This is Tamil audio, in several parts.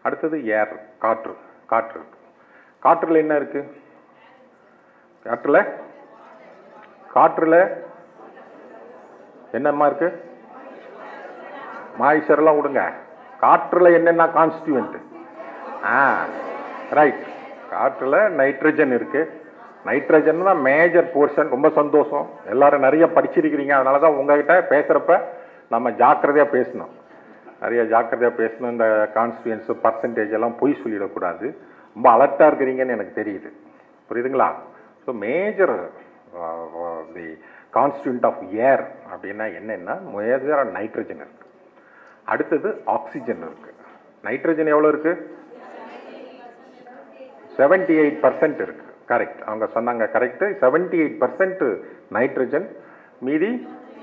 அடுத்தது ஏர் காற்று காற்று இருக்கு காற்றுல என்ன இருக்கு காற்றுல காற்றுல என்னம்மா இருக்கு மாய்ச்சர்லாம் விடுங்க காற்றுல என்னென்ன கான்ஸ்டியூவன்ட் ஆ ரைட் காற்றுல நைட்ரஜன் இருக்கு நைட்ரஜன் தான் மேஜர் போர்ஷன் ரொம்ப சந்தோஷம் எல்லாரும் நிறைய படிச்சிருக்கிறீங்க அதனால தான் உங்ககிட்ட பேசுகிறப்ப நம்ம ஜாக்கிரதையாக பேசணும் நிறைய ஜாக்கிரதையாக பேசணும் இந்த கான்ஸ்டியூன்ஸ் பர்சன்டேஜ் எல்லாம் பொய் சொல்லிடக்கூடாது ரொம்ப அலர்ட்டாக இருக்கிறீங்கன்னு எனக்கு தெரியுது புரியுதுங்களா so major the constituent of air அப்படின்னா என்னென்னா மேஜராக நைட்ரஜன் இருக்கு அடுத்தது ஆக்சிஜன் இருக்கு நைட்ரஜன் எவ்வளோ இருக்கு செவன்டி எயிட் பர்சன்ட் இருக்கு கரெக்ட் அவங்க சொன்னாங்க correct seventy eight percent nitrogen மீதி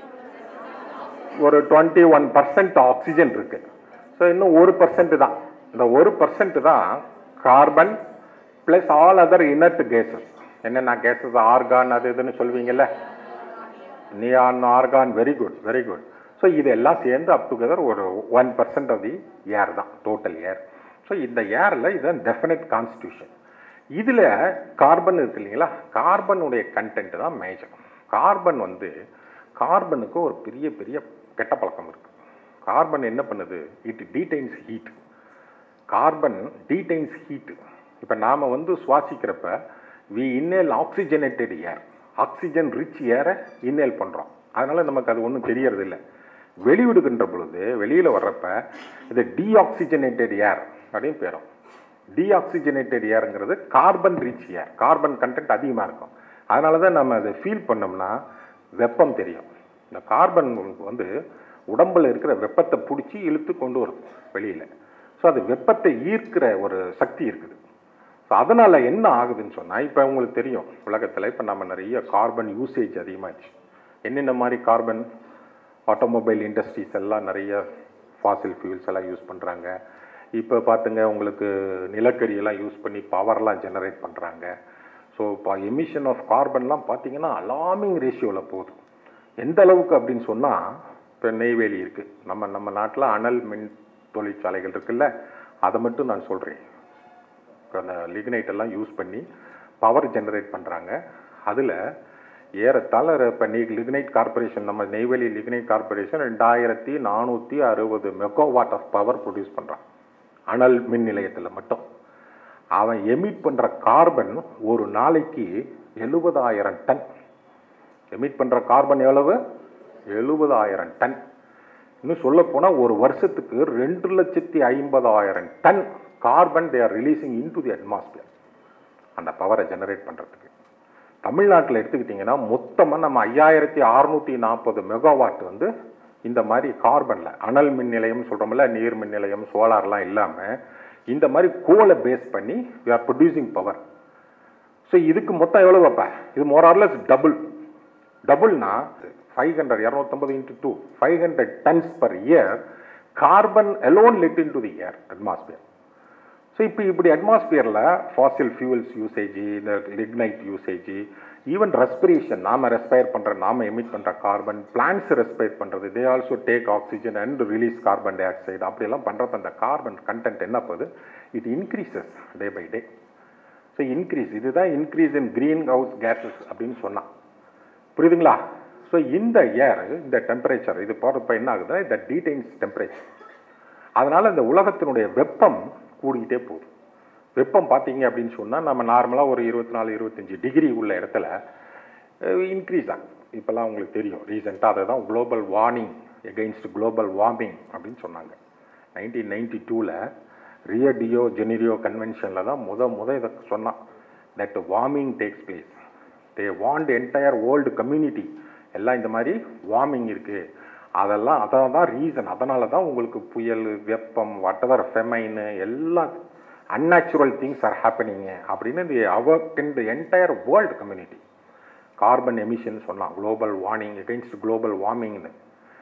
ஒரு டுவெண்ட்டி ஒன் பர்சன்ட் ஆக்சிஜன் இருக்கு ஸோ இன்னும் ஒரு பர்சன்ட் தான் இந்த ஒரு பர்சன்ட் தான் carbon plus all other inert gases என்னென்ன கேசஸ் ஆர்கான் அது இதுன்னு சொல்வீங்கல்ல neon argon very good very good so இதெல்லாம் சேர்ந்து அப் டுகெதர் ஒரு one percent of the air தான் டோட்டல் ஏர் ஸோ இந்த ஏரில் இதுதான் டெஃபினட் கான்ஸ்டியூஷன் இதில் கார்பன் இருக்கு இல்லைங்களா கார்பனுடைய கண்டென்ட் தான் மேஜர் கார்பன் வந்து கார்பனுக்கு ஒரு பெரிய பெரிய கெட்ட பழக்கம் இருக்கு கார்பன் என்ன பண்ணுது it detains heat carbon detains heat இப்போ நாம் வந்து சுவாசிக்கிறப்ப we inhale oxygenated air oxygen rich ஏரை இன்னேல் பண்ணுறோம் அதனால நமக்கு அது ஒன்றும் தெரியறது இல்லை வெளிவிடுகின்ற பொழுது வெளியில் வர்றப்ப இது டீஆக்சிஜனேட்டட் ஏர் அப்படின்னு பேரும் டீஆக்சிஜனேட்டட் ஏருங்கிறது carbon rich air carbon content அதிகமாக இருக்கும் அதனால தான் நம்ம அதை ஃபீல் பண்ணோம்னா வெப்பம் தெரியும் இந்த கார்பன் வந்து உடம்புல இருக்கிற வெப்பத்தை பிடிச்சி இழுத்து கொண்டு வரும் வெளியில் ஸோ அது வெப்பத்தை ஈர்க்கிற ஒரு சக்தி இருக்குது ஸோ அதனால் என்ன ஆகுதுன்னு சொன்னால் இப்போ உங்களுக்கு தெரியும் உலகத்தில் இப்போ நம்ம நிறைய கார்பன் யூசேஜ் அதிகமாகிடுச்சு என்னென்ன மாதிரி கார்பன் ஆட்டோமொபைல் இண்டஸ்ட்ரீஸ் எல்லாம் நிறைய ஃபாசில் ஃபியூல்ஸ் எல்லாம் யூஸ் பண்ணுறாங்க இப்போ பார்த்துங்க உங்களுக்கு நிலக்கரி எல்லாம் யூஸ் பண்ணி பவர்லாம் ஜெனரேட் பண்ணுறாங்க ஸோ இப்போ எமிஷன் ஆஃப் கார்பன்லாம் பார்த்தீங்கன்னா அலாமிங் ரேஷியோவில் போகுது எந்த அளவுக்கு அப்படின்னு சொன்னால் இப்போ நெய்வேலி இருக்குது நம்ம நம்ம நாட்டில் அனல் மின் தொழிற்சாலைகள் இருக்குல்ல அதை மட்டும் நான் சொல்கிறேன் அந்த லிக்னைட் எல்லாம் யூஸ் பண்ணி பவர் ஜெனரேட் பண்ணுறாங்க அதில் ஏறத்தாழ இப்போ நீ லிக்னைட் கார்பரேஷன் நம்ம நெய்வேலி லிக்னைட் கார்பரேஷன் ரெண்டாயிரத்தி நானூற்றி அறுபது மெகாவாட் ஆஃப் பவர் ப்ரொடியூஸ் பண்ணுறான் அனல் மின் நிலையத்தில் மட்டும் அவன் எமிட் பண்ணுற கார்பன் ஒரு நாளைக்கு எழுபதாயிரம் டன் எமிட் பண்ணுற கார்பன் எவ்வளவு எழுபதாயிரம் டன் இன்னும் சொல்ல போனால் ஒரு வருஷத்துக்கு ரெண்டு லட்சத்தி ஐம்பதாயிரம் tonne carbon they are releasing into the atmosphere அந்த பவரை ஜெனரேட் பண்ணுறதுக்கு தமிழ்நாட்டில் எடுத்துக்கிட்டிங்கன்னா மொத்தமாக நம்ம ஐயாயிரத்தி அறுநூற்றி நாற்பது மெகாவாட் வந்து இந்த மாதிரி கார்பனில் அனல் மின் நிலையம் சொல்கிறோம்ல நீர் மின் நிலையம் சோலார்லாம் இல்லாமல் இந்த மாதிரி கோலை பேஸ் பண்ணி we are producing power so இதுக்கு மொத்தம் எவ்வளோ வைப்ப இது மோரார்லஸ் டபுள் டபுள்னா ஃபைவ் ஹண்ட்ரட் இரநூத்தம்பது into two five hundred tons per year carbon alone let into the air atmosphere so இப்போ இப்படி அட்மாஸ்பியரில் ஃபாசில் ஃபியூல்ஸ் யூசேஜ் இந்த லிக்னைட் யூசேஜ் ஈவன் ரெஸ்பிரேஷன் நாம் ரெஸ்பயர் பண்ணுற நாம் எமிட் பண்ணுற கார்பன் பிளான்ஸ் ரெஸ்பயர் பண்ணுறது they also take oxygen and release carbon dioxide அப்படியெல்லாம் பண்ணுறது அந்த கார்பன் கண்டென்ட் என்ன போகுது it increases day by day so increase இதுதான் increase in greenhouse gases அப்படின்னு சொன்னான் புரியுதுங்களா ஸோ இந்த ஏர் இந்த டெம்பரேச்சர் இது போகிறப்ப என்ன ஆகுதுன்னா இந்த டீடைன்ஸ் டெம்பரேச்சர் அதனால் இந்த உலகத்தினுடைய வெப்பம் கூடிக்கிட்டே போகுது வெப்பம் பார்த்தீங்க அப்படின்னு சொன்னால் நம்ம நார்மலாக ஒரு இருபத்தி நாலு இருபத்தஞ்சி டிகிரி உள்ள இடத்துல இன்க்ரீஸ் ஆகும் இப்போல்லாம் உங்களுக்கு தெரியும் ரீசெண்டாக அதை தான் global warning against global warming அப்படின்னு சொன்னாங்க நைன்டீன் நைன்டி டூவில் ரியோ டியோ ஜெனிரியோ கன்வென்ஷனில் தான் முத முத இதை சொன்னான் that warming takes place they want entire world community எல்லாம் இந்த மாதிரி வார்மிங் இருக்குது அதெல்லாம் அதான் தான் ரீசன் அதனால தான் உங்களுக்கு புயல் வெப்பம் வட்டவர் ஃபெமைனு எல்லாம் அன்நேச்சுரல் திங்ஸ் ஆர் ஹேப்பனிங்கு அப்படின்னு தி அவர்க் in the entire world community carbon emission சொன்னான் குளோபல் வார்னிங் எகெயின்ஸ்ட் குளோபல் வார்மிங்னு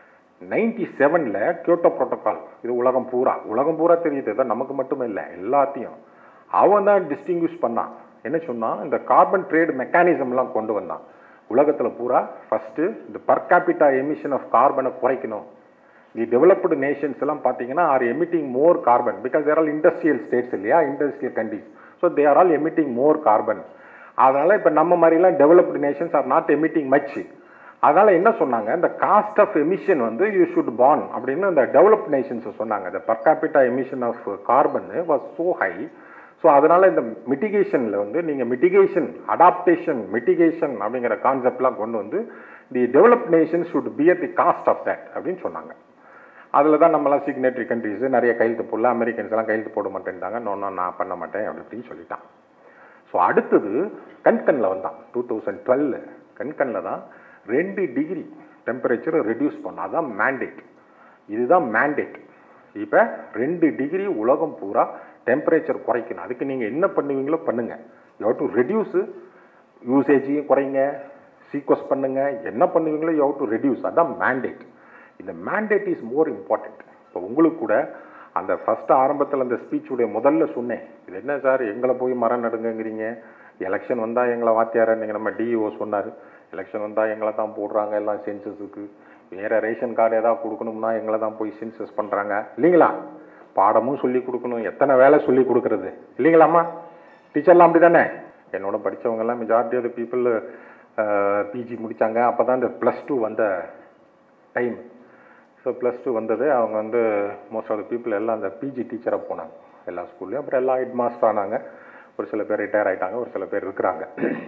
நைன்டி செவனில் கியோட்டோ ப்ரோட்டோகால் இது உலகம் பூரா உலகம் பூரா தெரியுது இதான் நமக்கு மட்டுமே இல்லை எல்லாத்தையும் அவன் தான் டிஸ்டிங்விஷ் பண்ணான் என்ன சொன்னான் இந்த கார்பன் ட்ரேட் மெக்கானிசம்லாம் கொண்டு வந்தான் உலகத்தில் பூரா ஃபஸ்ட்டு இந்த பர் கேபிட்டா எமிஷன் ஆஃப் கார்பனை குறைக்கணும் தி டெவலப்டு நேஷன்ஸ் எல்லாம் பார்த்தீங்கன்னா are emitting more carbon because their all industrial states இல்லையா industrial countries so they are all emitting more carbon அதனால இப்போ நம்ம மாதிரிலாம் developed nations are not emitting much அதனால என்ன சொன்னாங்க இந்த காஸ்ட் ஆஃப் எமிஷன் வந்து யூ ஷுட் பான் அப்படின்னு இந்த டெவலப்ட் நேஷன்ஸ் சொன்னாங்க இந்த per capita emission of carbon was so high so அதனால இந்த மிட்டிகேஷனில் வந்து நீங்கள் மிட்டிகேஷன் அடாப்டேஷன் மிட்டிகேஷன் அப்படிங்கிற கான்செப்ட்லாம் கொண்டு வந்து the developed nation should be at the cost of that அப்படின்னு சொன்னாங்க அதில் தான் நம்மளாம் சிக்னேட்டரி கண்ட்ரிஸ் நிறைய கையெழுத்து போடல அமெரிக்கன்ஸ் எல்லாம் கையெழுத்து போட மாட்டேன்ட்டாங்க நோ நான் பண்ண மாட்டேன் அப்படி இப்படின்னு சொல்லிட்டான் ஸோ அடுத்தது கண்கண்ணில் வந்தான் டூ தௌசண்ட் டுவெல் கண்கண்ணில் தான் ரெண்டு டிகிரி டெம்பரேச்சரை ரெடியூஸ் பண்ண அதான் மேண்டேட் இதுதான் மேண்டேட் இப்போ ரெண்டு டிகிரி உலகம் பூரா டெம்பரேச்சர் குறைக்கணும் அதுக்கு நீங்கள் என்ன பண்ணுவீங்களோ பண்ணுங்க யூ டு ரெடியூஸு யூசேஜையும் குறைங்க சீக்வஸ் பண்ணுங்க என்ன பண்ணுவீங்களோ யூ டு ரெடியூஸ் அதான் மேண்டேட் இந்த மேண்டேட் இஸ் மோர் இம்பார்ட்டண்ட் இப்போ உங்களுக்கு கூட அந்த ஃபர்ஸ்ட் ஆரம்பத்தில் அந்த ஸ்பீச்சுடைய முதல்ல சொன்னேன் இது என்ன சார் எங்களை போய் மரம் நடுங்கங்கிறீங்க எலெக்ஷன் வந்தால் எங்களை வாத்தியார நீங்கள் நம்ம டிஇஓ சொன்னார் எலெக்ஷன் வந்தால் எங்களை தான் போடுறாங்க எல்லாம் சென்சஸுக்கு வேறு ரேஷன் கார்டு ஏதாவது கொடுக்கணும்னா எங்களை தான் போய் சென்சஸ் பண்ணுறாங்க இல்லைங்களா பாடமும் சொல்லி கொடுக்கணும் எத்தனை வேலை சொல்லி கொடுக்கறது இல்லைங்களாம்மா டீச்சர்லாம் அப்படி தானே என்னோட படித்தவங்கெல்லாம் மெஜாரிட்டி ஆஃப் பீப்புள் பிஜி முடித்தாங்க அப்போ தான் இந்த ப்ளஸ் டூ வந்த டைம் ஸோ ப்ளஸ் டூ வந்தது அவங்க வந்து மோஸ்ட் ஆஃப் த பீப்புள் எல்லாம் அந்த பிஜி டீச்சராக போனாங்க எல்லா ஸ்கூல்லையும் அப்புறம் எல்லாம் ஹெட் மாஸ்டர் ஆனாங்க ஒரு சில பேர் ரிட்டையர் ஆகிட்டாங்க ஒரு சில பேர் இருக்கிறாங்க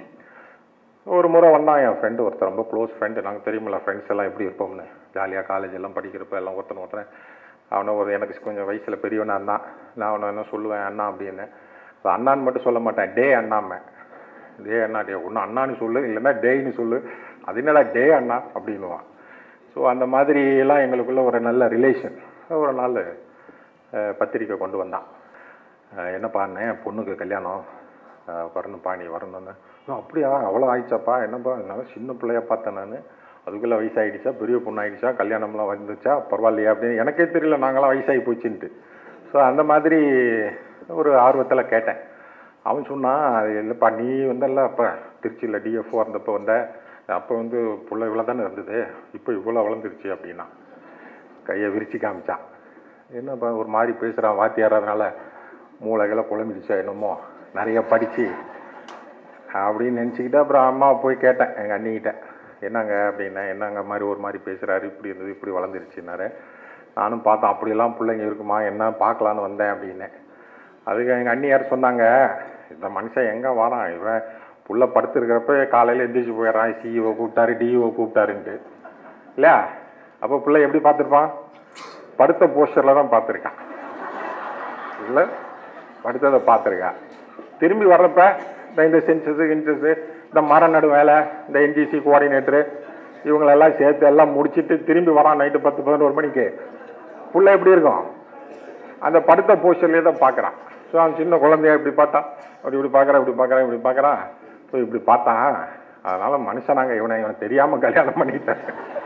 ஒரு முறை வந்தான் என் ஃப்ரெண்டு ஒருத்தர் ரொம்ப க்ளோஸ் ஃப்ரெண்டு நாங்கள் தெரியுமில்ல ஃப்ரெண்ட்ஸ் எல்லாம் எப்படி இருப்போம்னு ஜாலியாக காலேஜ் எல்லாம் படிக்கிறப்ப எல்லாம் ஒருத்தன் ஒருத்தன் அவனை ஒரு எனக்கு கொஞ்சம் வயசில் பெரியவனா இருந்தான் நான் அவனை என்ன சொல்லுவேன் அண்ணா அப்படின்னு ஸோ அண்ணான்னு மட்டும் சொல்ல மாட்டேன் டே அண்ணாம டே அண்ணா டே ஒன்று அண்ணான்னு சொல்லு இல்லைன்னா டேன்னு சொல்லு அது என்னடா டே அண்ணா அப்படின்னுவான் ஸோ அந்த மாதிரி எல்லாம் எங்களுக்குள்ள ஒரு நல்ல ரிலேஷன் ஒரு நாள் அஹ், பத்திரிக்கை கொண்டு வந்தான் அஹ், என்னப்பா அண்ணன் பொண்ணுக்கு கல்யாணம் அஹ், வரணும்ப்பா நீ வரணும்னு "ஓ, அப்படியா அவ்வளோ ஆயிடுச்சாப்பா என்னப்பா நான் சின்ன பிள்ளையா பார்த்தேன் நான் அதுக்குள்ளே வயசாயிடுச்சா பெரிய பொண்ணு ஆயிடுச்சா கல்யாணம்லாம் வந்துச்சா பரவாயில்லையா அப்படின்னு எனக்கே தெரியல நாங்களாம் வயசாகி போச்சுன்ட்டு ஸோ அந்த மாதிரி ஒரு ஆர்வத்தில் கேட்டேன் அவன் சொன்னான் "அது இல்லைப்பா நீ வந்தல்ல அப்போ திருச்சியில் டிஎஃப்ஓ இருந்தப்போ வந்த அப்போ வந்து புள்ள இவ்வளோ தானே இருந்தது இப்போ இவ்வளோ வளர்ந்துருச்சு அப்படின்னா கையை விரிச்சு காமிச்சான் என்னப்பா ஒரு மாதிரி பேசுகிறான் வாத்தியாரதுனால மூளைகளை குழம்பிடுச்சா என்னமோ நிறைய படித்து அப்படின்னு நினச்சிக்கிட்டு அப்புறம் அம்மா போய் கேட்டேன் எங்கள் அண்ணிக்கிட்ட என்னங்க அப்படின்னா என்னங்க மாதிரி ஒரு மாதிரி பேசுகிறாரு இப்படி இருந்தது இப்படி வளர்ந்துருச்சுன்னாரு நானும் பார்த்தேன் அப்படியெல்லாம் பிள்ளைங்க இருக்குமா என்ன பார்க்கலான்னு வந்தேன் அப்படின்னேன் அதுக்கு எங்கள் அண்ணியார் சொன்னாங்க இந்த மனுஷன் எங்கே வரான் இவன் புள்ள படுத்துருக்கிறப்ப காலையில் எந்திரிச்சு போயிடறான் சிஇஓ கூப்பிட்டாரு டிஇஓ கூப்பிட்டாருன்ட்டு இல்லையா அப்போ பிள்ளை எப்படி பார்த்துருப்பான் படுத்த போஸ்டரில் தான் பார்த்துருக்கான் இல்லை படுத்ததை பார்த்துருக்கான் திரும்பி வர்றப்ப இந்த இந்த சென்சஸு கின்சஸு இந்த மரம் நடு வேலை இந்த என்ஜிசி கோஆர்டினேட்டரு இவங்களெல்லாம் சேர்த்து எல்லாம் முடிச்சிட்டு திரும்பி வரான் நைட்டு பத்து பதினோரு மணிக்கு புள்ள எப்படி இருக்கும் அந்த படுத்த போஸ்டர்லேயே தான் பார்க்குறான் ஸோ அவன் சின்ன குழந்தைய இப்படி பார்த்தான் அப்படி இப்படி பார்க்குறான் இப்படி பார்க்குறான் இப்படி பார்க்குறான் ஸோ இப்படி பார்த்தான் அதனால மனுஷனாங்க இவனை இவன் தெரியாமல் கல்யாணம் பண்ணிட்டேன்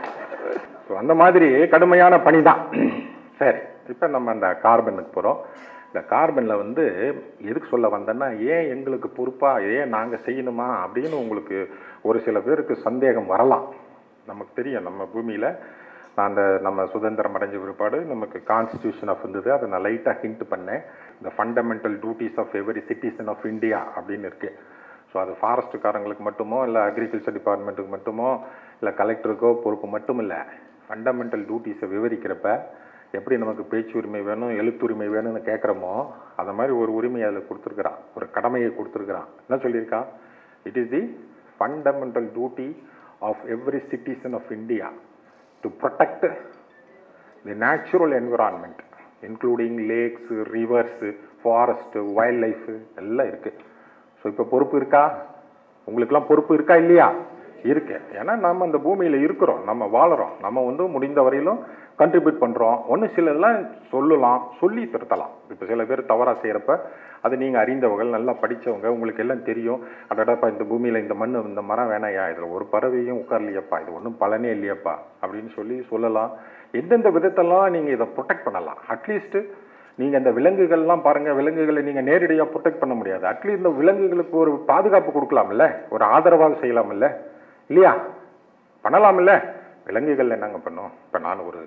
ஸோ அந்த மாதிரி கடுமையான பணி தான் சரி இப்போ நம்ம அந்த கார்பனுக்கு போகிறோம் இந்த கார்பனில் வந்து எதுக்கு சொல்ல வந்தேன்னா ஏன் எங்களுக்கு பொறுப்பாக ஏன் நாங்கள் செய்யணுமா அப்படின்னு உங்களுக்கு ஒரு சில பேருக்கு சந்தேகம் வரலாம் நமக்கு தெரியும் நம்ம பூமியில் நான் அந்த நம்ம சுதந்திரம் அடைஞ்ச பிற்பாடு நமக்கு கான்ஸ்டியூஷன் ஆஃப் இருந்தது அதை நான் லைட்டாக ஹிண்ட் பண்ணேன் இந்த fundamental duties of every citizen of India அப்படின்னு இருக்குது ஸோ அது ஃபாரஸ்ட்டுக்காரங்களுக்கு மட்டுமோ இல்லை அக்ரிகல்ச்சர் டிபார்ட்மெண்ட்டுக்கு மட்டுமோ இல்லை கலெக்டருக்கோ பொறுப்பு மட்டும் இல்லை ஃபண்டமெண்டல் டியூட்டிஸை விவரிக்கிறப்ப எப்படி நமக்கு பேச்சுரிமை வேணும் எழுத்துரிமை வேணும்னு கேட்குறோமோ அந்த மாதிரி ஒரு உரிமையை அதில் கொடுத்துருக்குறான் ஒரு கடமையை கொடுத்துருக்குறான் என்ன சொல்லியிருக்கான் it is the fundamental duty of every citizen of India to protect the natural environment including lakes rivers forest wildlife எல்லாம் இருக்குது ஸோ இப்போ பொறுப்பு இருக்கா உங்களுக்கெல்லாம் பொறுப்பு இருக்கா இல்லையா இருக்கு ஏன்னா நம்ம அந்த பூமியில் இருக்கிறோம் நம்ம வாழுறோம் நம்ம வந்து முடிந்த வரையிலும் கண்ட்ரிபியூட் பண்ணுறோம் ஒன்று சிலதெல்லாம் சொல்லலாம் சொல்லி திருத்தலாம் இப்போ சில பேர் தவறாக செய்கிறப்ப அது நீங்கள் அறிந்தவர்கள் நல்லா படித்தவங்க உங்களுக்கு எல்லாம் தெரியும் அடடப்பா இந்த பூமியில் இந்த மண் இந்த மரம் வேணாயா இதில் ஒரு பறவையும் உட்கார்லையப்பா இது ஒன்றும் பலனே இல்லையப்பா அப்படின்னு சொல்லி சொல்லலாம் எந்தெந்த விதத்தெல்லாம் நீங்கள் இதை ப்ரொடெக்ட் பண்ணலாம் அட்லீஸ்ட்டு நீங்கள் இந்த விலங்குகள்லாம் பாருங்கள் விலங்குகளை நீங்கள் நேரடியாக ப்ரொடெக்ட் பண்ண முடியாது அட்லீஸ்ட் இந்த விலங்குகளுக்கு ஒரு பாதுகாப்பு கொடுக்கலாம்ல ஒரு ஆதரவாக செய்யலாம்ல இல்லையா பண்ணலாம்ல விலங்குகள் என்னங்க பண்ணும் இப்போ நான் ஒரு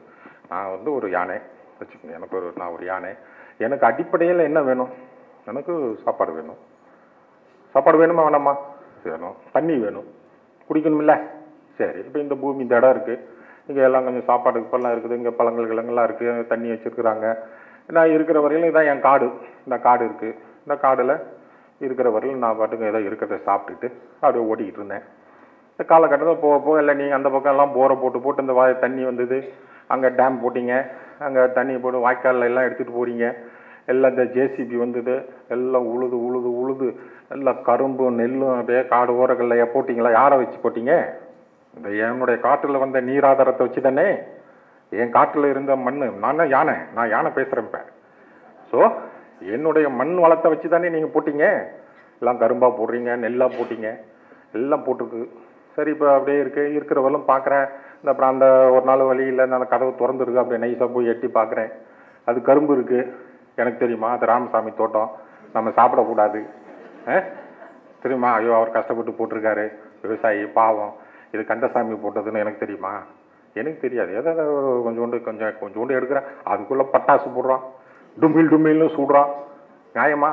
நான் வந்து ஒரு யானை வச்சுக்கோங்க எனக்கு ஒரு நான் ஒரு யானை எனக்கு அடிப்படையில் என்ன வேணும் எனக்கு சாப்பாடு வேணும் சாப்பாடு வேணுமா வேணாமா வேணும் தண்ணி வேணும் குடிக்கணுமில்ல சரி இப்போ இந்த பூமி இந்த இடம் இருக்குது இங்கே எல்லாம் கொஞ்சம் சாப்பாடு இப்பெல்லாம் இருக்குது இங்கே பழங்கள் கிழங்கெல்லாம் இருக்குது தண்ணி வச்சுருக்குறாங்க நான் இருக்கிற வரையிலும் இதான் என் காடு இந்த காடு இருக்குது இந்த காடில் இருக்கிற வரையிலும் நான் பாட்டுக்கு ஏதோ இருக்கிறத சாப்பிட்டுட்டு அப்படியே ஓட்டிக்கிட்டு இருந்தேன் இந்த காலகட்டத்தில் போக போக இல்லை நீங்கள் அந்த பக்கம் எல்லாம் போரை போட்டு போட்டு இந்த வாய் தண்ணி வந்தது அங்கே டேம் போட்டிங்க அங்கே தண்ணி போட்டு வாய்க்காலில் எல்லாம் எடுத்துகிட்டு போறீங்க எல்லாம் இந்த ஜேசிபி வந்தது எல்லாம் உழுது உழுது உழுது எல்லாம் கரும்பும் நெல்லும் அப்படியே காடு ஓரங்களில் போட்டிங்களா யாரை வச்சு போட்டீங்க இந்த என்னுடைய காட்டில் வந்த நீராதாரத்தை வச்சு தானே என் காட்டில் இருந்த மண் நான் தான் யானை நான் யானை பேசுகிறேன் இப்போ ஸோ என்னுடைய மண் வளத்தை வச்சு தானே நீங்கள் போட்டீங்க எல்லாம் கரும்பாக போடுறீங்க நெல்லாக போட்டீங்க எல்லாம் போட்டிருக்கு சரி இப்போ அப்படியே இருக்கு இருக்கிறவெல்லாம் பார்க்குறேன் இந்த அப்புறம் அந்த ஒரு நாள் வழியில் அந்த கதவு திறந்துருக்கு அப்படியே நைஸாக போய் எட்டி பார்க்குறேன் அது கரும்பு இருக்குது எனக்கு தெரியுமா அது ராமசாமி தோட்டம் நம்ம சாப்பிடக்கூடாது ஆ? தெரியுமா ஐயோ அவர் கஷ்டப்பட்டு போட்டிருக்காரு விவசாயி பாவம் இது கந்தசாமி போட்டதுன்னு எனக்கு தெரியுமா எனக்கு தெரியாது ஏதாவது ஒரு கொஞ்சோண்டு கொஞ்சம் கொஞ்சோண்டு எடுக்கிறேன் அதுக்குள்ளே பட்டாசு போடுறான் டுமில் டுமில்னு சுடுறான் நியாயமா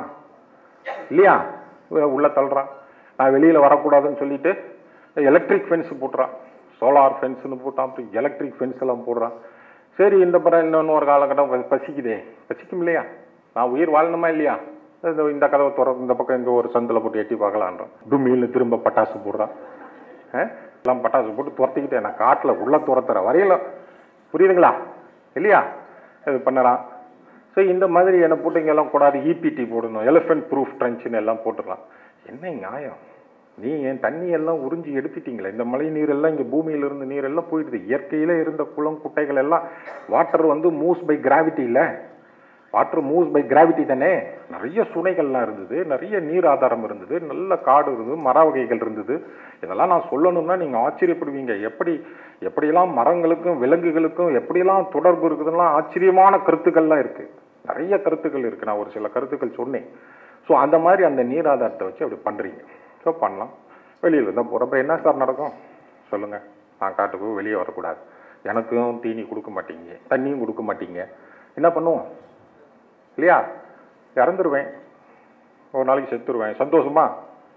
இல்லையா இவன் உள்ள தள்ளுறான் நான் வெளியில் வரக்கூடாதுன்னு சொல்லிட்டு எலக்ட்ரிக் ஃபென்ஸ் போட்டுறான் சோலார் ஃபென்ஸ்னு போட்டான் அப்புறம் எலக்ட்ரிக் ஃபென்ஸ் எல்லாம் போடுறான் சரி இந்த படம் இன்னொன்று ஒரு காலகட்டம் ப- பசிக்குதே பசிக்கும் இல்லையா நான் உயிர் வாழணுமா இல்லையா இந்த இந்த கதவை துற இந்த பக்கம் இங்கே ஒரு சந்தில் போட்டு எட்டி பார்க்கலான்றான் டுமில்னு திரும்ப பட்டாசு போடுறான் ஆ? எல்லாம் பட்டாசு போட்டு துரத்திக்கிட்டேன் நான் காட்டில் உள்ள துரத்துற வரையில புரியுதுங்களா இல்லையா இது பண்ணறான் ஸோ இந்த மாதிரி என்ன போட்டு இங்கெல்லாம் கூடாது இபிடி போடணும் எலிஃபென்ட் ப்ரூஃப் ட்ரென்ச்சுன்னு எல்லாம் போட்டுடலாம் என்ன நியாயம் நீ என் தண்ணி எல்லாம் உறிஞ்சி எடுத்துட்டீங்களே இந்த மழை நீர் எல்லாம் இங்கே பூமியில இருந்து நீர் எல்லாம் போயிடுது இயற்கையில இருந்த குளம் குட்டைகள் எல்லாம் வாட்டர் வந்து மூவ்ஸ் பை கிராவிட்டி இல்லை வாட்டர் மூவ்ஸ் பை கிராவிட்டி தானே நிறைய சுனைகள்லாம் இருந்தது நிறைய நீர் ஆதாரம் இருந்தது நல்ல காடு இருந்தது மர வகைகள் இருந்தது இதெல்லாம் நான் சொல்லணும்னா நீங்கள் ஆச்சரியப்படுவீங்க எப்படி எப்படியெல்லாம் மரங்களுக்கும் விலங்குகளுக்கும் எப்படியெல்லாம் தொடர்பு இருக்குதுன்னா ஆச்சரியமான கருத்துக்கள்லாம் இருக்குது நிறைய கருத்துக்கள் இருக்குது நான் ஒரு சில கருத்துக்கள் சொன்னேன் ஸோ அந்த மாதிரி அந்த நீர் ஆதாரத்தை வச்சு அப்படி பண்ணுறீங்க ஸோ பண்ணலாம் வெளியில் தான் போகிறப்ப என்ன சார் நடக்கும் சொல்லுங்கள் நான் காட்டுக்கு வெளியே வரக்கூடாது எனக்கும் தீனி கொடுக்க மாட்டீங்க தண்ணியும் கொடுக்க மாட்டீங்க என்ன பண்ணுவோம் இல்லையா இறந்துருவேன் ஒரு நாளைக்கு செத்துருவேன் சந்தோஷமா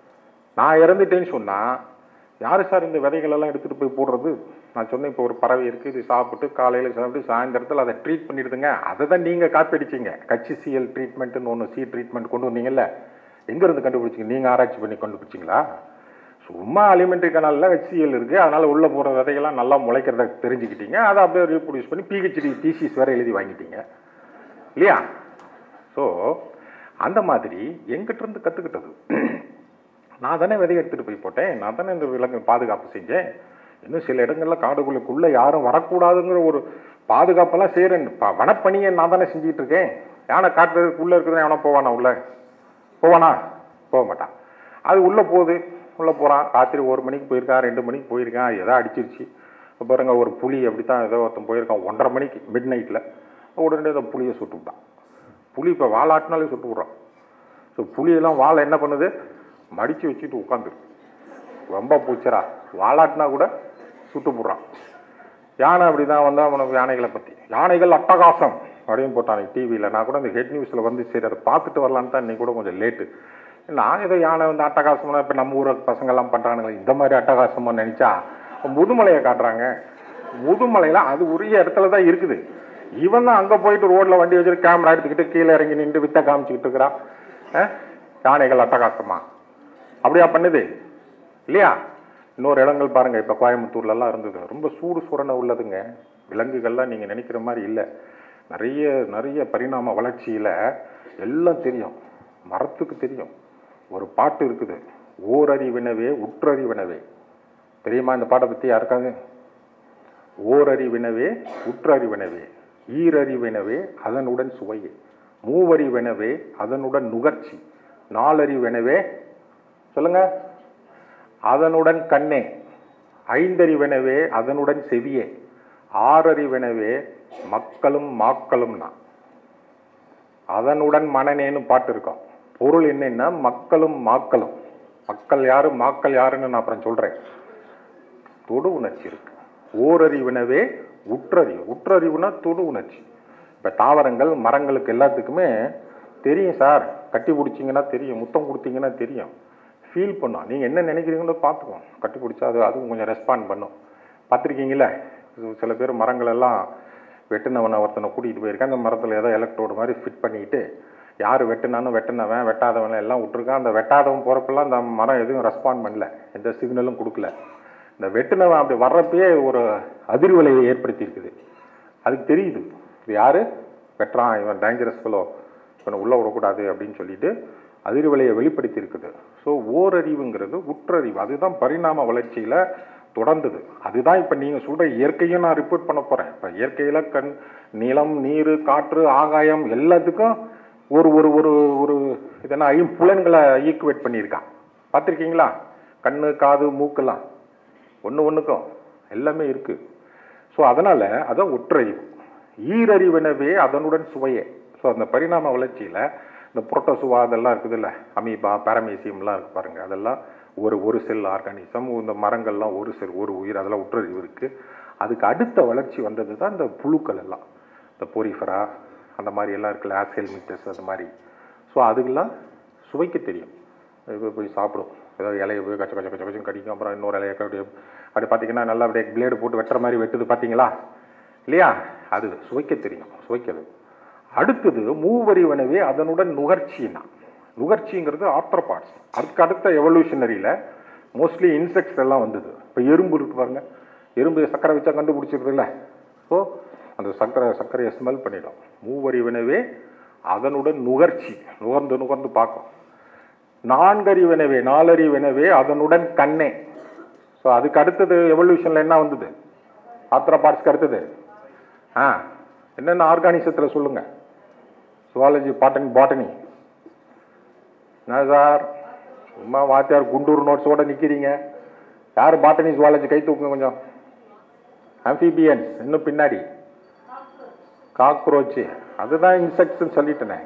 நான் இறந்துட்டேன்னு சொன்னால் யார் சார் இந்த விதைகள் எல்லாம் எடுத்துகிட்டு போய் போடுறது நான் சொன்னேன் இப்போ ஒரு பறவை இருக்குது இது சாப்பிட்டு காலையில் சாப்பிட்டு சாயந்தரத்தில் அதை ட்ரீட் பண்ணிடுதுங்க அதை தான் நீங்கள் காப்பீடிச்சிங்க கச்சிசிஎல் ட்ரீட்மெண்ட்டுன்னு ஒன்று சி ட்ரீட்மெண்ட் கொண்டு வந்தீங்கல்ல எங்கேருந்து கண்டுபிடிச்சிங்க நீங்கள் ஆராய்ச்சி பண்ணி கண்டுபிடிச்சிங்களா சும்மா அலிமெண்ட்ரி கனாலில் ஹெச்சிஎல் இருக்குது அதனால் உள்ளே போகிற விதைகள்லாம் நல்லா முளைக்கிறத தெரிஞ்சுக்கிட்டீங்க அதை அப்படியே ரீப்ரொடியூஸ் பண்ணி பிஹெச்டி தீசிஸ் வேறு எழுதி வாங்கிட்டீங்க இல்லையா ஸோ அந்த மாதிரி எங்கிட்ட இருந்து கற்றுக்கிட்டது நான் தானே விதை எடுத்துகிட்டு போய் போட்டேன் நான் தானே இந்த விலங்கு பாதுகாப்பு செஞ்சேன் இன்னும் சில இடங்கள்ல காடுகளுக்குள்ளே யாரும் வரக்கூடாதுங்கிற ஒரு பாதுகாப்பெல்லாம் செய்கிறேன் வனப்பணியை நான் தானே செஞ்சுட்டு இருக்கேன் யானை காட்டுறதுக்குள்ளே இருக்கிறது எவனா போவானா உள்ள போவானா போக மாட்டான் அது உள்ளே போகுது உள்ளே போகிறான் ராத்திரி ஒரு மணிக்கு போயிருக்கான் ரெண்டு மணிக்கு போயிருக்கான் ஏதோ அடிச்சிருச்சு இப்ப பாருங்க ஒரு புலி அப்படி தான் ஏதோ ஒருத்தன் போயிருக்கான் ஒன்றரை மணிக்கு மிட் நைட்டில் உடனே அந்த புலியை சுட்டு விட்டான் புலி இப்போ வாலாட்டினாலே சுட்டு விட்றான் ஸோ புலியெல்லாம் வாழை என்ன பண்ணுது மடித்து வச்சுட்டு உட்காந்துருக்கு ரொம்ப பூச்சரா வாலாட்டினா கூட சுட்டு போடுறான் யானை அப்படி தான் வந்து அவனுக்கு யானைகளை பற்றி யானைகள் அட்டகாசம் அப்படின்னு போட்டான் டிவியில் நான் கூட இந்த ஹெட் நியூஸில் வந்து சரி அதை பார்த்துட்டு வரலான்னு தான் இன்னைக்கு கூட கொஞ்சம் லேட்டு நான் ஏதோ யானை வந்து அட்டகாசம்னா இப்போ நம்ம ஊர பசங்கள்லாம் பண்ணுறானுங்களே இந்த மாதிரி அட்டகாசமாக நினச்சா முதுமலையை காட்டுறாங்க முதுமலையில் அது உரிய இடத்துல தான் இருக்குது இவன் தான் அங்கே போயிட்டு ரோட்டில் வண்டி வச்சுட்டு கேமரா எடுத்துக்கிட்டு கீழே இறங்கி நின்று வித்த காமிச்சிக்கிட்டு இருக்கிறான் அஹ்? யானைகள் அட்டகாசமா அப்படியா பண்ணுது இல்லையா இன்னொரு இடங்கள் பாருங்க இப்போ கோயம்புத்தூர்லலாம் இருந்தது ரொம்ப சூடு சுரணை உள்ளதுங்க விலங்குகள்லாம் நீங்கள் நினைக்கிற மாதிரி இல்லை நிறைய நிறைய பரிணாம வளர்ச்சியில் எல்லாம் தெரியும் மரத்துக்கு தெரியும் ஒரு பாட்டு இருக்குது ஓரறிவினவே உற்றறிவினவே தெரியுமா இந்த பாட்டை பற்றி யாருக்காங்க ஓரறிவினவே உற்றறிவினவே ஈரறிவினவே அதனுடன் சுவையே மூவறிவெனவே அதனுடன் நுகர்ச்சி நாலறிவெனவே சொல்லுங்க அதனுடன் கண்ணே ஐந்தறிவெனவே அதனுடன் செவியே ஆறறிவெனவே மக்களும் மாக்களும்னா அதனுடன் மனநேன்னு பாட்டு இருக்கும் பொருள் என்னன்னா மக்களும் மாக்களும் மக்கள் யாரு மாக்கள் யாருன்னு நான் அப்புறம் சொல்றேன் தொடு உணர்ச்சி இருக்கு ஓரறிவினவே உற்றறிவு உற்றறிவுனா தொடு உணர்ச்சி இப்போ தாவரங்கள் மரங்களுக்கு எல்லாத்துக்குமே தெரியும் சார் கட்டி பிடிச்சிங்கன்னா தெரியும் முத்தம் கொடுத்தீங்கன்னா தெரியும் ஃபீல் பண்ணும் நீங்கள் என்ன நினைக்கிறீங்களோ பார்த்துக்குவோம் கட்டி பிடிச்சா அது அதுவும் கொஞ்சம் ரெஸ்பாண்ட் பண்ணும் பார்த்துருக்கீங்களே சில பேர் மரங்கள் எல்லாம் வெட்டினவனை ஒருத்தனை கூட்டிகிட்டு போயிருக்கான் அந்த மரத்தில் ஏதோ எலக்ட்ரோடு மாதிரி ஃபிட் பண்ணிட்டு யார் வெட்டினாலும் வெட்டினவன் வெட்டாதவன் எல்லாம் விட்டுருக்கான் அந்த வெட்டாதவன் போகிறப்பெல்லாம் அந்த மரம் எதுவும் ரெஸ்பாண்ட் பண்ணல எந்த சிக்னலும் கொடுக்கல இந்த வெட்டினவன் அப்படி வர்றப்பயே ஒரு அதிர்வலையை ஏற்படுத்தி இருக்குது அதுக்கு தெரியுது இது யார் வெட்டுறான் இவன் டேஞ்சரஸ் ஃபெலோ இவனை உள்ளே விடக்கூடாது அப்படின்னு சொல்லிட்டு அதிர்வலையை வெளிப்படுத்தி இருக்குது ஸோ ஓரறிவுங்கிறது உற்றறிவு அதுதான் பரிணாம வளர்ச்சியில் தொடர்ந்தது அதுதான் இப்போ நீங்கள் சொல்கிற இயற்கையும் நான் ரிப்போர்ட் பண்ண போகிறேன் இப்போ இயற்கையில் கண் நிலம் நீர் காற்று ஆகாயம் எல்லாத்துக்கும் ஒரு ஒரு ஒரு ஒரு இதெல்லாம் ஐம்புலன்களை ஈக்குவேட் பண்ணியிருக்கான் பார்த்துருக்கீங்களா கண்ணு காது மூக்கெல்லாம் ஒன்று ஒன்றுக்கும் எல்லாமே இருக்குது ஸோ அதனால் அதான் ஒற்றறிவு ஈரறிவெனவே அதனுடன் சுவையே ஸோ அந்த பரிணாம வளர்ச்சியில் இந்த புரோட்டோசுவா அதெல்லாம் இருக்குதுல்ல அமீபா பாரமேசியம்லாம் இருக்கு பாருங்க அதெல்லாம் ஒரு ஒரு செல் ஆர்கானிசம் இந்த மரங்கள்லாம் ஒரு செல் ஒரு உயிர் அதெல்லாம் உற்றறிவு இருக்குது அதுக்கு அடுத்த வளர்ச்சி வந்தது தான் இந்த புழுக்கள் எல்லாம் இந்த போரிஃபரா அந்த மாதிரி எல்லாம் இருக்குல்ல ஆசெல் மீட்டர்ஸ் அது மாதிரி ஸோ அதுக்கெல்லாம் சுவைக்க தெரியும் இப்போ போய் சாப்பிடும் ஏதோ இலையை போய் கச்ச கச்ச கச்ச கச்சம் கடிக்கும் அப்புறம் இன்னொரு இலையை அப்படியே அப்படி பார்த்தீங்கன்னா நல்லா அப்படியே பிளேடு போட்டு வெட்டுற மாதிரி வெட்டுது பார்த்தீங்களா இல்லையா அது சுவைக்க தெரியும் சுவைக்கிறது அடுத்தது மூவறிவனவே அதனுடன் நுகர்ச்சினா நுகர்ச்சிங்கிறது ஆர்த்ரோபாட்ஸ் அதுக்கு அடுத்த எவல்யூஷனரியில் மோஸ்ட்லி இன்செக்ட்ஸ் எல்லாம் வந்தது இப்போ எறும்பு இருக்கு பாருங்க எறும்பு சக்கரை வச்சா கண்டுபிடிச்சிருது இல்லை ஸோ அந்த சக்கரை சர்க்கரையை ஸ்மெல் பண்ணிடும் மூவறிவனவே அதனுடன் நுகர்ச்சி நுகர்ந்து நுகர்ந்து பார்க்கும் நான்கறிவனவே நாலறிவனவே அதனுடன் கண்ணே ஸோ அதுக்கு அடுத்தது எவல்யூஷனில் என்ன வந்தது ஆர்த்ரோபாட்ஸ்க்கு அடுத்தது ஆ என்னென்ன ஆர்கானிசத்தில் சொல்லுங்க சுவாலஜி பாட்டனி பாட்டனி என்ன சார் சும்மா வாத்தியார் குண்டூர் நோட்ஸோட நிற்கிறீங்க யார் பாட்டனி சுவாலஜி கை தூக்குங்க கொஞ்சம் அம்ஃபிபியன்ஸ் இன்னும் பின்னாடி காக்ரோச்சு அதுதான் இன்செக்ட்ஸ்னு சொல்லிட்டேனே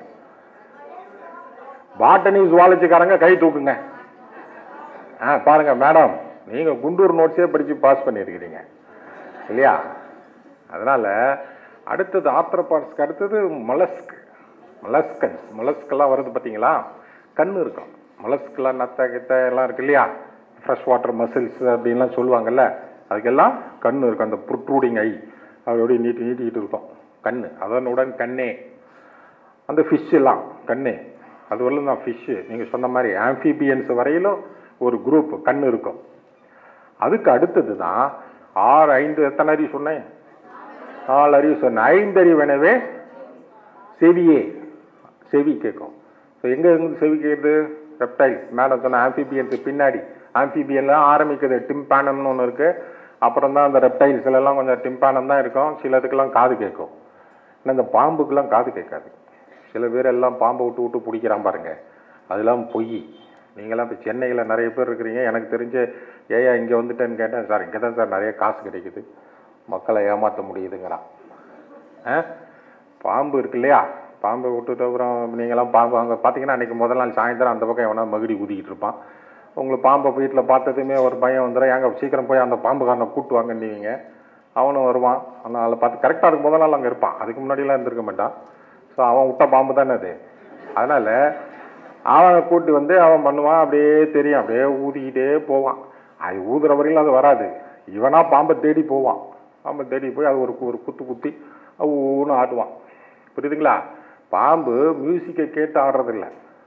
பாட்டனி சுவாலஜிக்காரங்க கை தூக்குங்க ஆ பாருங்க மேடம் நீங்கள் குண்டூர் நோட்ஸே படித்து பாஸ் பண்ணியிருக்கிறீங்க இல்லையா அதனால் அடுத்தது ஆர்த்ரோபாட்ஸ்க்கு அடுத்தது மலஸ்க் மலஸ்கன்ஸ் மலஸ்கெல்லாம் வருது பார்த்தீங்களா கண் இருக்கும் மலஸ்கெல்லாம் நத்த கித்த எல்லாம் இருக்கு இல்லையா ஃப்ரெஷ் வாட்டர் மசில்ஸ் அப்படின்லாம் சொல்லுவாங்கல்ல அதுக்கெல்லாம் கண் இருக்கும் அந்த ப்ரொட்ரூடிங் ஐ அப்படி நீட்டி நீட்டிக்கிட்டு இருக்கும் கண் அதனுடன் கண்ணே அந்த ஃபிஷ் எல்லாம் கண்ணே அது வரலும் தான் ஃபிஷ்ஷு நீங்கள் சொன்ன மாதிரி ஆம்ஃபிபியன்ஸ் வரையிலும் ஒரு குரூப் கண் இருக்கும் அதுக்கு அடுத்தது தான் ஆறு ஐந்து எத்தனை அறிவு சொன்னேன் நாலு அறிவு சொன்னேன் ஐந்தறிவெனவே செவியே செவி கேட்கும் ஸோ எங்கே இருந்து செவி கேட்குது ரெப்டைல்ஸ் மேடம் சொன்ன ஆம்ஃபிபியன்ஸ் பின்னாடி ஆம்ஃபிபியன்லாம் ஆரம்பிக்குது டிம்பானம்னு ஒன்று இருக்குது அப்புறம் தான் அந்த ரெப்டைல்ஸ்லாம் கொஞ்சம் டிம்பானம் தான் இருக்கும் சிலதுக்கெல்லாம் காது கேட்கும் ஆனால் இந்த பாம்புக்கெல்லாம் காது கேட்காது சில பேர் எல்லாம் பாம்பை விட்டு விட்டு பிடிக்கிறான் பாருங்க அதெல்லாம் பொய் நீங்களாம் இப்போ சென்னையில் நிறைய பேர் இருக்கிறீங்க எனக்கு தெரிஞ்ச ஏயா இங்கே வந்துட்டேன்னு கேட்டேன் சார் இங்கே தான் சார் நிறைய காசு கிடைக்குது மக்களை ஏமாற்ற முடியுதுங்கிறான் ஆ பாம்பு இருக்கு இல்லையா பாம்பை விட்டுட்டு அப்புறம் நீங்களாம் பாம்பு அங்கே பார்த்தீங்கன்னா அன்றைக்கி முதல் நாள் சாயந்தரம் அந்த பக்கம் எவனா மகுடி ஊதிக்கிட்டு இருப்பான் உங்களுக்கு பாம்பை வீட்டில் பார்த்ததுமே ஒரு பையன் வந்துடும் ஏங்க சீக்கிரம் போய் அந்த பாம்புக்காரனை கூட்டு வாங்கன்னீங்க அவனும் வருவான் ஆனால் அதில் பார்த்து கரெக்டாக அதுக்கு முதல் நாள் அங்கே இருப்பான் அதுக்கு முன்னாடிலாம் இருந்திருக்க மாட்டான் ஸோ அவன் விட்ட பாம்பு தானே அது அதனால் அவனை கூட்டி வந்து அவன் பண்ணுவான் அப்படியே தெரியும் அப்படியே ஊதிக்கிட்டே போவான் அது ஊதுற வரையிலும் அது வராது இவனா பாம்பை தேடி போவான் பாம்பை தேடி போய் அது ஒரு கு- ஒரு குத்து குத்தி ஊன்னு ஆட்டுவான் புரியுதுங்களா பாம்பு மியூசிக்கை கேட்டு ஆடுறதில்ல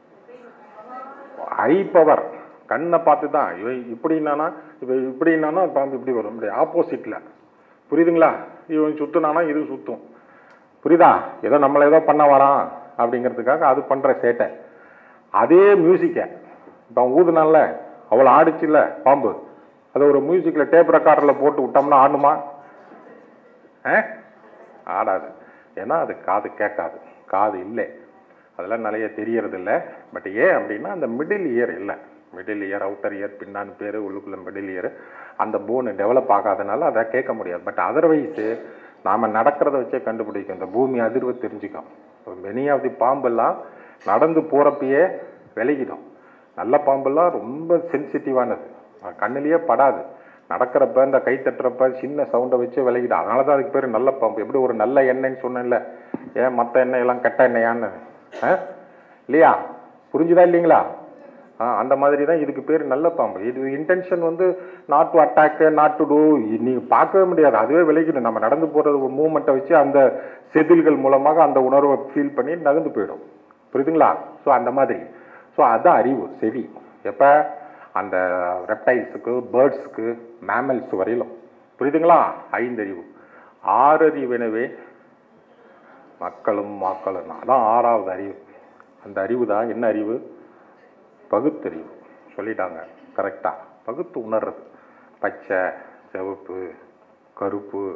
ஹை பவர் கண்ணை பார்த்து தான் இவன் இப்படின்னானா இவன் இப்படின்னானா பாம்பு இப்படி வரும் இப்படி ஆப்போசிட்டில் புரியுதுங்களா இவன் சுத்துனானா இது சுத்தும் புரியுதா ஏதோ நம்மளை ஏதோ பண்ண வரான் அப்படிங்கிறதுக்காக அது பண்ணுற சேட்டை அதே மியூசிக்கை இப்போ அவன் ஊதுனால அவ்வளோ ஆடிச்சுல்ல பாம்பு அதை ஒரு மியூசிக்கில் டேப் ரெக்கார்டரில் போட்டு விட்டோம்னா ஆடுமா ஆ ஆடாது ஏன்னா அது காது கேட்காது காது இல்லை அதெல்லாம் நிறைய தெரியறது இல்லை பட் ஏன் அப்படின்னா அந்த மிடில் இயர் இல்லை மிடில் இயர் அவுட்டர் இயர் பின்னான்னு பேர் உள்ளுக்குள்ள மிடில் இயர் அந்த போன் டெவலப் ஆகாதனால அதை கேட்க முடியாது பட் அதர்வைஸு நாம் நடக்கிறத வச்சே கண்டுபிடிக்கும் இந்த பூமி அதிர்வு தெரிஞ்சுக்கும் மெனி ஆஃப் தி பாம்பெல்லாம் நடந்து போகிறப்பயே விலகிடும் நல்ல பாம்பெல்லாம் ரொம்ப சென்சிட்டிவானது கண்ணிலேயே படாது நடக்கிறப்ப இந்த கை தட்டுறப்ப சின்ன சவுண்டை வச்சு விலகிடும் அதனால தான் அதுக்கு பேர் நல்ல பாம்பு எப்படி ஒரு நல்ல எண்ணெய்ன்னு சொன்னேன்ல ஏன் மற்ற எண்ணெயெல்லாம் கெட்ட எண்ணெயான்னு ஆ இல்லையா புரிஞ்சுதா இல்லைங்களா ஆ அந்த மாதிரி தான் இதுக்கு பேர் நல்ல பாம்பு இது இன்டென்ஷன் வந்து not to attack not to do நீங்கள் பார்க்கவே முடியாது அதுவே விலகிடும் நம்ம நடந்து போகிறது ஒரு மூமெண்ட்டை வச்சு அந்த செதில்கள் மூலமாக அந்த உணர்வை ஃபீல் பண்ணி நகர்ந்து போயிடும் புரியுதுங்களா ஸோ அந்த மாதிரி ஸோ அதான் அறிவு செவி எப்போ அந்த ரெப்டைல்ஸுக்கு பேர்ட்ஸுக்கு மேமல்ஸ் வரையிலும் புரியுதுங்களா ஐந்தறிவு ஆறறிவெனவே மக்களும் மாக்களும் அதான் ஆறாவது அறிவு அந்த அறிவு தான் என்ன அறிவு பகுத்தறிவு சொல்லிட்டாங்க கரெக்டாக பகுத்து உணர்றது பச்சை சிவப்பு கருப்பு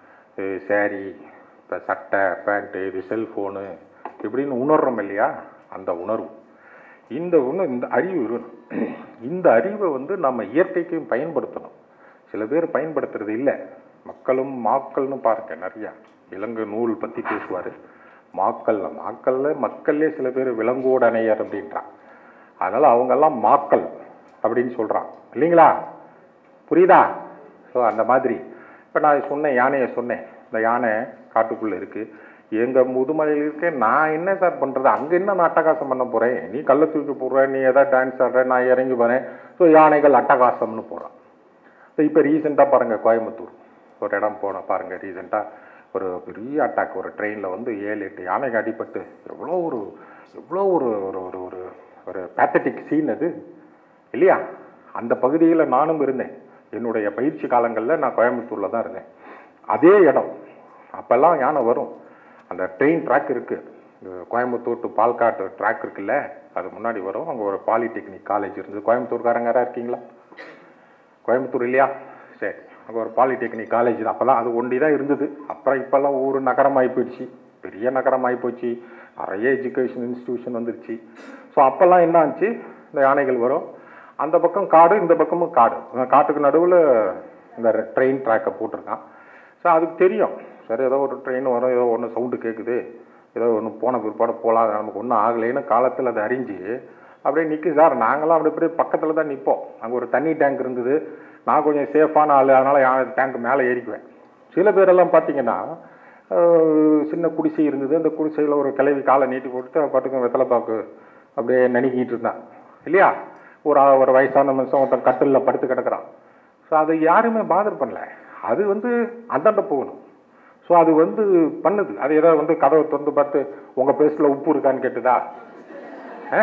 சேரீ இப்போ சட்டை பேண்ட்டு இது செல்ஃபோனு இப்படின்னு உணர்றோம் இல்லையா அந்த உணர்வு இந்த ஒன்று இந்த அறிவு இருக்கணும் இந்த அறிவை வந்து நம்ம இயற்கைக்கும் பயன்படுத்தணும் சில பேர் பயன்படுத்துறது இல்லை மக்களும் மாக்கள்னு பாருங்க நிறையா விலங்கு நூல் பற்றி பேசுவார் மாக்கள்ல மாக்கள்ல மக்கள்லே சில பேர் விலங்கோடனையர் அப்படின்றான் அதனால் அவங்கெல்லாம் மாக்கள் அப்படின்னு சொல்கிறான் இல்லைங்களா புரியுதா ஸோ அந்த மாதிரி இப்போ நான் சொன்னேன் யானையை சொன்னேன் இந்த யானை காட்டுக்குள்ளே இருக்குது எங்கள் முதுமலையில் இருக்க நான் என்ன சார் பண்ணுறது அங்கே என்ன நான் அட்டகாசம் பண்ண போகிறேன் நீ கல்லை தூக்கி போடுற நீ எதாவது டான்ஸ் ஆடுற நான் இறங்கி போகிறேன் ஸோ யானைகள் அட்டகாசம்னு போகிறான் ஸோ இப்போ ரீசெண்டாக பாருங்கள் கோயம்புத்தூர் ஒரு இடம் போன பாருங்கள் ரீசெண்டாக ஒரு பெரிய அட்டாக் ஒரு ட்ரெயினில் வந்து ஏழு எட்டு யானைக்கு அடிபட்டு எவ்வளோ ஒரு எவ்வளோ ஒரு ஒரு ஒரு ஒரு ஒரு பேத்தட்டிக் சீன் அது இல்லையா அந்த பகுதியில் நானும் இருந்தேன் என்னுடைய பயிற்சி காலங்களில் நான் கோயம்புத்தூரில் தான் இருந்தேன் அதே இடம் அப்போல்லாம் யானை வரும் அந்த ட்ரெயின் ட்ராக் இருக்குது கோயம்புத்தூர் டு பால்காட் ட்ராக் இருக்குல்ல அது முன்னாடி வரும் அங்கே ஒரு பாலிடெக்னிக் காலேஜ் இருந்தது கோயம்புத்தூர்காரங்க யாராக இருக்கீங்களா கோயம்புத்தூர் இல்லையா சரி அங்கே ஒரு பாலிடெக்னிக் காலேஜ் தான் அப்போல்லாம் அது ஒண்டி தான் இருந்தது அப்புறம் இப்போல்லாம் ஊர் நகரமாகி போயிடுச்சு பெரிய நகரமாகி போச்சு நிறைய எஜுகேஷன் இன்ஸ்டிடியூஷன் வந்துருச்சு ஸோ அப்போல்லாம் என்ன ஆச்சு இந்த யானைகள் வரும் அந்த பக்கம் காடு இந்த பக்கமும் காடு அந்த காட்டுக்கு நடுவில் இந்த ட்ரெயின் ட்ராக்கை போட்டிருக்கான் ஸோ அதுக்கு தெரியும் சரி ஏதோ ஒரு ட்ரெயின் வரும் ஏதோ ஒன்று சவுண்டு கேட்குது ஏதோ ஒன்று போன பிற்பாடு போகலாம் நமக்கு ஒன்றும் ஆகலைன்னு காலத்தில் அதை அறிஞ்சு அப்படியே நிற்கு சார் நாங்களாம் அப்படி அப்படியே பக்கத்தில் தான் நிற்போம் அங்கே ஒரு தண்ணி டேங்க் இருந்தது நான் கொஞ்சம் சேஃபான ஆள் அதனால் யானை டேங்க் மேலே ஏறிக்குவேன் சில பேரெல்லாம் பார்த்தீங்கன்னா அஹ், சின்ன குடிசை இருந்தது அந்த குடிசையில் ஒரு கிளவி காலை நீட்டி போட்டுட்டு அவன் பாட்டுக்கு வெத்தலை பாக்கு அப்படியே நடுக்கிட்டு இருந்தான் இல்லையா ஒரு ஆ- ஒரு வயசான மனுஷன் ஒருத்தன் கட்டிலில் படுத்து கிடக்குறான் ஸோ அதை யாருமே பாதர் பண்ணல அது வந்து அந்தாண்ட போகணும் ஸோ அது வந்து பண்ணுது அது ஏதோ வந்து கதவை திறந்து பார்த்து உங்கள் பேஸ்டில் உப்பு இருக்கான்னு கேட்டுதா ஆ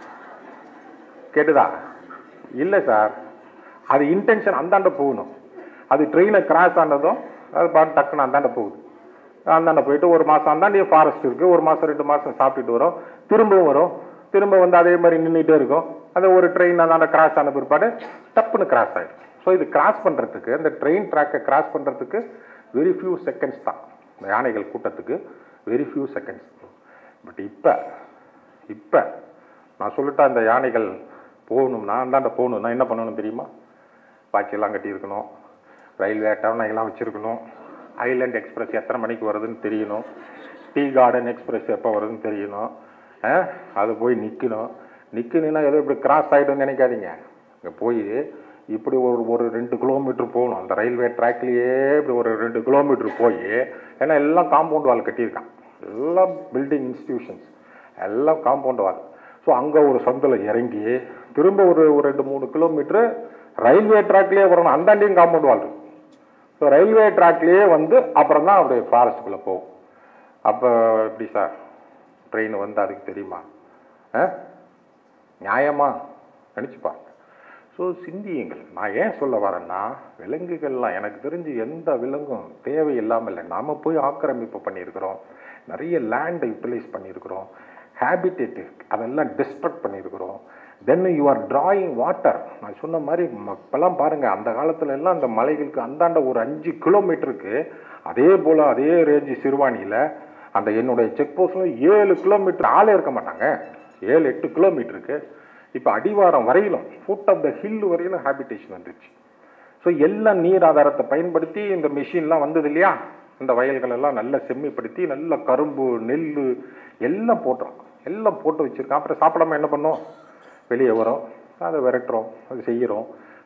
கேட்டுதா இல்லை சார் அது இன்டென்ஷன் அந்தாண்ட போகணும் அது ட்ரெயினை கிராஸ் ஆனதும் அது பாட்டு டக்குன்னு அந்தாண்ட போகுது அந்தாண்ட போயிட்டு ஒரு மாதம் அந்தாண்டியே ஃபாரஸ்ட் இருக்குது ஒரு மாதம் ரெண்டு மாதம் சாப்பிட்டுட்டு வரும் திரும்பவும் வரும் திரும்ப வந்து அதே மாதிரி நின்றுட்டே இருக்கும் அந்த ஒரு ட்ரெயின் அந்தாண்ட கிராஸ் ஆன பிற்பாடு டப்புன்னு கிராஸ் ஆகிடும் ஸோ இது கிராஸ் பண்ணுறதுக்கு அந்த ட்ரெயின் ட்ராக்கை கிராஸ் பண்ணுறதுக்கு வெரி ஃபியூ செகண்ட்ஸ் தான் இந்த யானைகள் கூட்டத்துக்கு வெரி ஃபியூ செகண்ட்ஸ் பட் இப்போ இப்போ நான் சொல்லிட்டா இந்த யானைகள் போகணும்னா அந்தாண்ட போகணும்னா என்ன பண்ணணும் தெரியுமா பாய்ச்செல்லாம் கட்டியிருக்கணும் ரயில்வே அட்டவணைகள்லாம் வச்சுருக்கணும் ஐலண்ட் எக்ஸ்பிரஸ் எத்தனை மணிக்கு வருதுன்னு தெரியணும் டீ கார்டன் எக்ஸ்பிரஸ் எப்போ வருதுன்னு தெரியணும் ஆ, அது போய் நிற்கணும் நிற்கணுன்னா ஏதோ இப்படி கிராஸ் ஆகிடும்னு நினைக்காதீங்க இங்கே போய் இப்படி ஒரு ஒரு ரெண்டு கிலோமீட்டர் போகணும் அந்த ரயில்வே ட்ராக்லேயே இப்படி ஒரு ரெண்டு கிலோமீட்டர் போய் ஏன்னா எல்லாம் காம்பவுண்ட் வால் கட்டியிருக்கான் எல்லாம் பில்டிங் இன்ஸ்டிடியூஷன்ஸ் எல்லாம் காம்பவுண்ட் வால் ஸோ அங்கே ஒரு சந்தில் இறங்கி திரும்ப ஒரு ஒரு ரெண்டு மூணு கிலோமீட்டர் ரயில்வே ட்ராக்லேயே வரணும் அந்தாண்டியும் காம்பவுண்ட் வால் இருக்கு ஸோ ரயில்வே ட்ராக்லேயே வந்து அப்புறம் தான் அப்படியே ஃபாரஸ்ட்டுக்குள்ளே போகும் அப்போ எப்படி சார் ட்ரெயின் வந்து அதுக்கு தெரியுமா ஆ நியாயமா நினச்சி பாருங்க ஸோ சிந்தியுங்கள் நான் ஏன் சொல்ல வரேன்னா விலங்குகள்லாம் எனக்கு தெரிஞ்சு எந்த விலங்கும் தேவையில்லாமல் இல்லை நாம போய் ஆக்கிரமிப்பு பண்ணியிருக்கிறோம் நிறைய லேண்டை யூட்டிலைஸ் பண்ணியிருக்கிறோம் ஹேபிடேட் அதெல்லாம் டிஸ்ட்ரக்ட் பண்ணியிருக்கிறோம் then you are drawing water நான் சொன்ன மாதிரி ம- இப்பெல்லாம் பாருங்க அந்த காலத்துல எல்லாம் அந்த மலைகளுக்கு அந்தாண்ட ஒரு அஞ்சு கிலோமீட்டருக்கு அதே போல அதே ரேஞ்சு சிறுவாணியில் அந்த என்னுடைய செக் போஸ்ட்ல ஏழு கிலோமீட்டர் ஆளே இருக்க மாட்டாங்க ஏழு எட்டு கிலோமீட்டருக்கு இப்போ அடிவாரம் வரையிலும் ஃபுட் ஆஃப் த ஹில் வரையிலும் ஹேபிடேஷன் வந்துருச்சு ஸோ எல்லாம் நீர் ஆதாரத்தை பயன்படுத்தி இந்த மிஷின்லாம் வந்தது இல்லையா இந்த வயல்கள் எல்லாம் நல்லா செம்மிப்படுத்தி நல்ல கரும்பு நெல் எல்லாம் போட்டுறோம் எல்லாம் போட்டு வச்சிருக்கோம் அப்புறம் சாப்பிடாம என்ன பண்ணோம் வெளியே வரோம் அதை விரட்டுறோம் அது செய்கிறோம்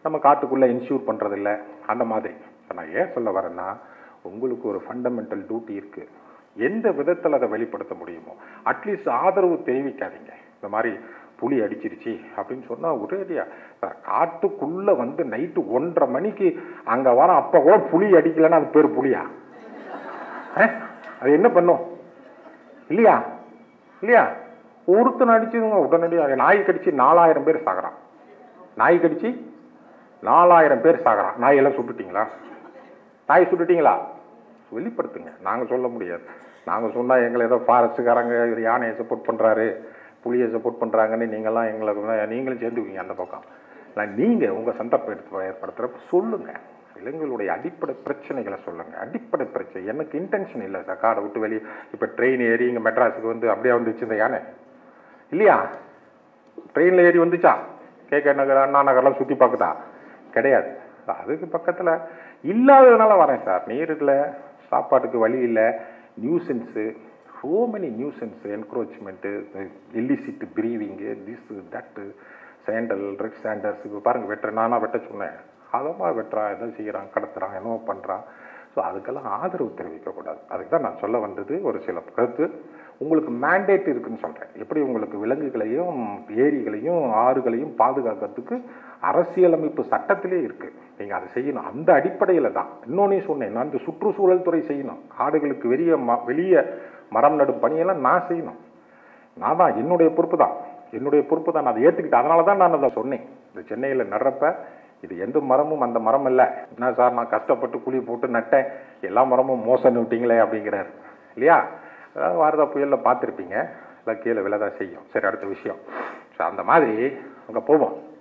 நம்ம காட்டுக்குள்ளே இன்ஷூர் பண்ணுறதில்ல அந்த மாதிரி இப்ப நான் ஏன் சொல்ல வரேன்னா உங்களுக்கு ஒரு ஃபண்டமெண்டல் டியூட்டி இருக்குது எந்த விதத்தில் அதை வெளிப்படுத்த முடியுமோ அட்லீஸ்ட் ஆதரவு தெரிவிக்காதீங்க இந்த மாதிரி புலி அடிச்சிருச்சு அப்படின்னு சொன்னால் ஒரேடியா சார் காட்டுக்குள்ளே வந்து நைட்டு ஒன்றரை மணிக்கு அங்கே வர அப்போ கூட புலி அடிக்கலைன்னா அது பேர் புலியா அஹ்? அது என்ன பண்ணும் இல்லையா இல்லையா ஒருத்தன் அடிச்சதுங்க உடனடியாக நாய் கடிச்சு நாலாயிரம் பேர் சாகுறான் நாய் கடிச்சு நாலாயிரம் பேர் சாகுறான் நாயெல்லாம் சுட்டுட்டீங்களா நாய் சுட்டுட்டீங்களா வெளிப்படுத்துங்க நாங்கள் சொல்ல முடியாது நாங்கள் சொன்னால் எங்களை ஏதோ ஃபாரஸ்ட்டுக்காரங்க இவர் யானையை சப்போர்ட் பண்ணுறாரு புலியை சப்போர்ட் பண்ணுறாங்கன்னு நீங்கள்லாம் எங்களை நீங்களும் சேர்ந்துக்குவீங்க அந்த பக்கம் இல்லை நீங்கள் உங்கள் சந்தர்ப்பம் எடுத்து ஏற்படுத்துகிறப்ப சொல்லுங்கள் விலங்குகளுடைய அடிப்படை பிரச்சனைகளை சொல்லுங்கள் அடிப்படை பிரச்சனை எனக்கு இன்டென்ஷன் இல்லை சார் காடை விட்டு வெளியே இப்போ ட்ரெயின் ஏறி இங்கே மெட்ராஸுக்கு வந்து அப்படியே வந்துச்சு இந்த யானை இல்லையா ட்ரெயினில் ஏறி வந்துச்சா கேகே நகர் அண்ணா நகர்லாம் சுற்றி பார்க்குதா கிடையாது அதுக்கு பக்கத்தில் இல்லாததுனால வரேன் சார் நீர் இல்லை சாப்பாட்டுக்கு வழி இல்லை nuisance so many nuisance encroachment illicit brewing this that sandal red sanders இப்போ பாருங்கள் வெட்டுற நானாக வெட்ட சொன்னேன் அதமாக வெட்டுறான் எதோ செய்கிறான் கடத்துறான் என்னவோ பண்ணுறான் ஸோ அதுக்கெல்லாம் ஆதரவு தெரிவிக்கக்கூடாது அதுக்கு தான் நான் சொல்ல வந்தது ஒரு சில கருத்து உங்களுக்கு மேண்டேட் இருக்குன்னு சொல்கிறேன் எப்படி உங்களுக்கு விலங்குகளையும் ஏரிகளையும் ஆறுகளையும் பாதுகாக்கிறதுக்கு அரசியலமைப்பு சட்டத்திலே இருக்குது நீங்கள் அதை செய்யணும் அந்த அடிப்படையில் தான் இன்னொன்னே சொன்னேன் நான் இந்த சுற்றுச்சூழல் துறை செய்யணும் காடுகளுக்கு வெளியே ம வெளியே மரம் நடும் பணியெல்லாம் நான் செய்யணும் நான் தான் என்னுடைய பொறுப்பு தான் என்னுடைய பொறுப்பு தான் நான் அதை ஏற்றுக்கிட்டேன் அதனால தான் நான் அதை சொன்னேன் இந்த சென்னையில் நடுறப்ப இது எந்த மரமும் அந்த மரம் இல்லை என்ன சார் நான் கஷ்டப்பட்டு குழி போட்டு நட்டேன் எல்லா மரமும் மோசம் விட்டீங்களே அப்படிங்கிறாரு இல்லையா அதாவது வாரதா புயலில் பார்த்துருப்பீங்க எல்லாம் கீழே விழதான் செய்யும் சரி அடுத்த விஷயம் ஸோ அந்த மாதிரி அங்கே போவோம்